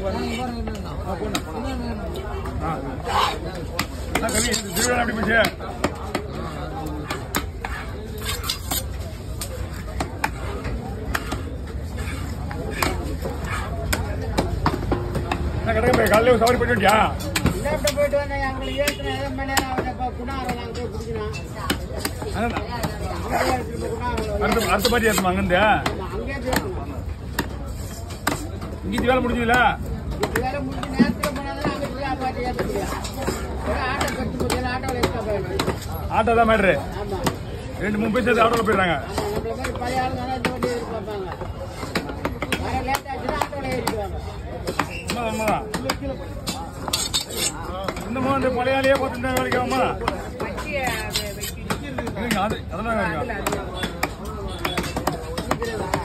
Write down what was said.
ஆ, போண்ணா. ஆ. என்ன கவி இந்த திருவிழா எப்படி போச்சு என்ன கிடக்க போய் காலையில சவாரி போயிட்டு வந்தியா லேப்டாப் போயிட்டு வந்தேன் எங்களுக்கு ஏற்கனவே எதோ மணி நேரம் ஆகுது இப்போ குணாரம் நாங்கள் போய் குடிக்கிறோம் அதான். அங்கேயே இருக்கு குணாரம் அடுத்த அடுத்த பாட்டி ஏற்றுமா அங்கிருந்து அங்கேயே பேசணும் இங்கிட்டு வேலை முடிஞ்சதுல இது வேற முடிஞ்ச நேரத்தில் போனாலும் அங்கே போய் அப்பாட்டி ஏற்ற முடியும் ஒரு ஆட்டோ கட்டு முடியல ஆட்டோவில் இருக்க போயிடும் ஆட்டோ தான் மேட்ரு ஆமாம் ரெண்டு மூணு பேர் சேர்த்து ஆட்டோவில் போயிடுறாங்க ஆமாம் நம்மள மாதிரி பழைய ஆளுங்க இந்த வண்டி எதிர்பார்ப்பாங்க வர லேட் ஆச்சுன்னா ஆட்டோவில் ஏறிடுவாங்க உண்மை உண்மைதான் இன்னமும் அந்த பழைய ஆளையே பார்த்து வேலைக்கு ஆமா இல்லைங்க அது அதெல்லாம் இருக்கு